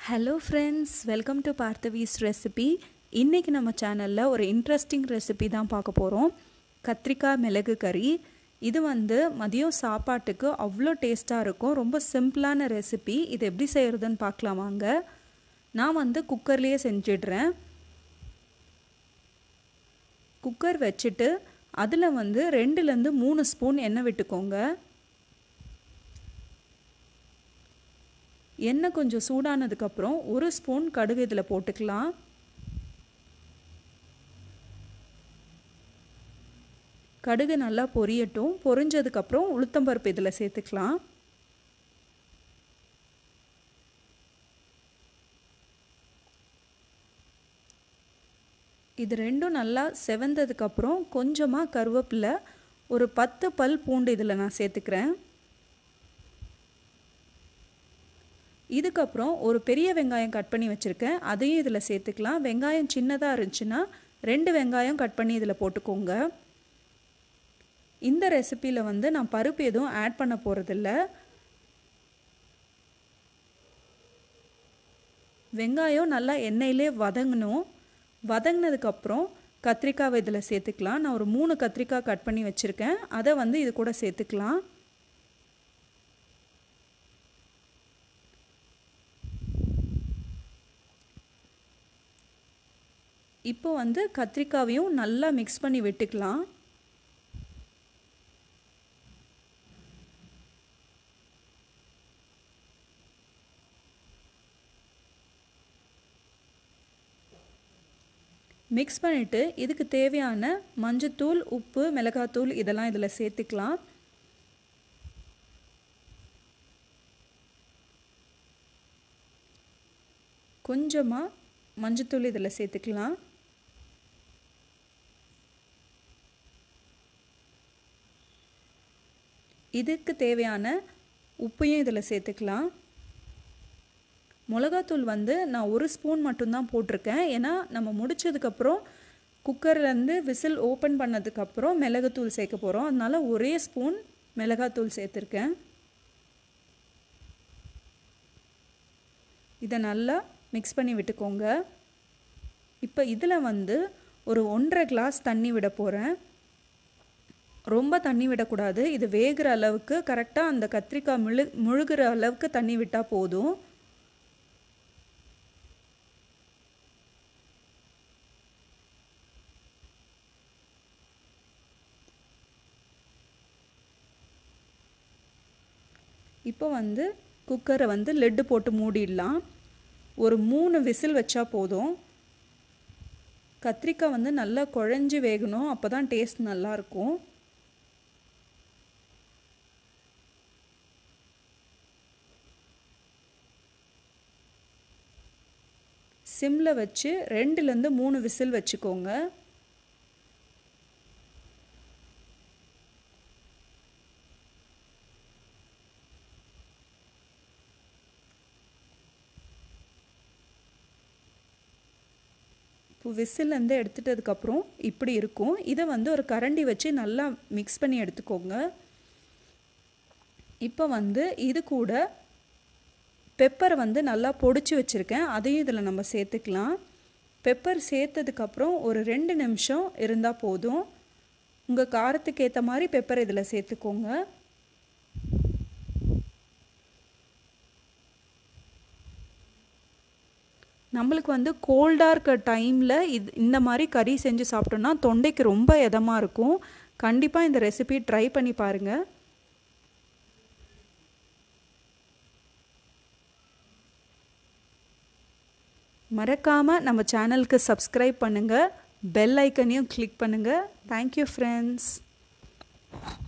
hello friends welcome to Parthavi's recipe இன்றைக்கி நம்ம சேனலில் ஒரு இன்ட்ரெஸ்டிங் ரெசிபி தான் பார்க்க போகிறோம் கத்திரிக்காய் மிளகு கறி இது வந்து மதியம் சாப்பாட்டுக்கு அவ்வளோ டேஸ்ட்டாக இருக்கும் ரொம்ப சிம்பிளான ரெசிபி இது எப்படி செய்கிறதுன்னு பார்க்கலாம் வாங்க நான் வந்து குக்கர்லேயே செஞ்சிடுறேன் குக்கர் வச்சுட்டு அதில் வந்து ரெண்டுலேருந்து மூணு ஸ்பூன் எண்ணெய் விட்டுக்கோங்க எண்ணெய் கொஞ்சம் சூடானதுக்கப்புறம் ஒரு ஸ்பூன் கடுகு இதில் போட்டுக்கலாம் கடுகு நல்லா பொரியட்டும் பொரிஞ்சதுக்கப்புறம் உளுத்தம்பருப்பு இதில் சேர்த்துக்கலாம் இது ரெண்டும் நல்லா செவந்ததுக்கப்புறம் கொஞ்சமாக கருவேப்பிலை ஒரு பத்து பல் பூண்டு இதில் நான் சேர்த்துக்கிறேன் இதுக்கப்புறம் ஒரு பெரிய வெங்காயம் கட் பண்ணி வச்சுருக்கேன் அதையும் இதில் சேர்த்துக்கலாம் வெங்காயம் சின்னதாக இருந்துச்சுன்னா ரெண்டு வெங்காயம் கட் பண்ணி இதில் போட்டுக்கோங்க இந்த ரெசிப்பியில் வந்து நான் பருப்பு எதுவும் ஆட் பண்ண போகிறதில்ல வெங்காயம் நல்லா எண்ணெயிலே வதங்கணும் வதங்கினதுக்கப்புறம் கத்திரிக்காவை இதில் சேர்த்துக்கலாம் நான் ஒரு மூணு கத்திரிக்காய் கட் பண்ணி வச்சுருக்கேன் அதை வந்து இது கூட சேர்த்துக்கலாம் இப்போ வந்து கத்திரிக்காவையும் நல்லா மிக்ஸ் பண்ணி விட்டுக்கலாம் மிக்ஸ் பண்ணிவிட்டு இதுக்கு தேவையான மஞ்சத்தூள் உப்பு மிளகாத்தூள் இதெல்லாம் இதில் சேர்த்துக்கலாம் கொஞ்சமாக மஞ்சத்தூள் இதில் சேர்த்துக்கலாம் இதுக்கு தேவையான உப்பையும் இதில் சேர்த்துக்கலாம் மிளகாத்தூள் வந்து நான் ஒரு ஸ்பூன் மட்டும்தான் போட்டிருக்கேன் ஏன்னா நம்ம முடித்ததுக்கப்புறம் குக்கர்லேருந்து விசில் ஓப்பன் பண்ணதுக்கப்புறம் மிளகுத்தூள் சேர்க்க போகிறோம் அதனால் ஒரே ஸ்பூன் மிளகாத்தூள் சேர்த்துருக்கேன் இதை நல்லா மிக்ஸ் பண்ணி விட்டுக்கோங்க இப்போ இதில் வந்து ஒரு ஒன்றரை கிளாஸ் தண்ணி விட போகிறேன் ரொம்ப தண்ணி விடக்கூடாது இது வேகிற அளவுக்கு கரெக்டாக அந்த கத்திரிக்காய் முழு முழுகிற அளவுக்கு தண்ணி விட்டால் போதும் இப்போ வந்து குக்கரை வந்து லெட்டு போட்டு மூடிடலாம் ஒரு மூணு விசில் வச்சா போதும் கத்திரிக்காய் வந்து நல்லா குழஞ்சி வேகணும் அப்போ தான் டேஸ்ட் நல்லாயிருக்கும் சிம்மில் வச்சு ரெண்டுலேருந்து மூணு விசில் வச்சுக்கோங்க இப்போ விசிலேருந்து எடுத்துட்டதுக்கப்புறம் இப்படி இருக்கும் இதை வந்து ஒரு கரண்டி வச்சு நல்லா மிக்ஸ் பண்ணி எடுத்துக்கோங்க இப்போ வந்து இது கூட பெப்பரை வந்து நல்லா பொடிச்சு வச்சுருக்கேன் அதையும் இதில் நம்ம சேர்த்துக்கலாம் பெப்பர் சேர்த்ததுக்கப்புறம் ஒரு ரெண்டு நிமிஷம் இருந்தால் போதும் உங்கள் காரத்துக்கு ஏற்ற மாதிரி பெப்பர் இதில் சேர்த்துக்கோங்க நம்மளுக்கு வந்து கோல்டாக இருக்க டைமில் இது இந்த மாதிரி கறி செஞ்சு சாப்பிட்டோன்னா தொண்டைக்கு ரொம்ப இதமாக இருக்கும் கண்டிப்பாக இந்த ரெசிபி ட்ரை பண்ணி பாருங்கள் மறக்காமல் நம்ம சேனலுக்கு சப்ஸ்கிரைப் பண்ணுங்கள் பெல் ஐக்கனையும் கிளிக் பண்ணுங்கள் தேங்க்யூ ஃப்ரெண்ட்ஸ்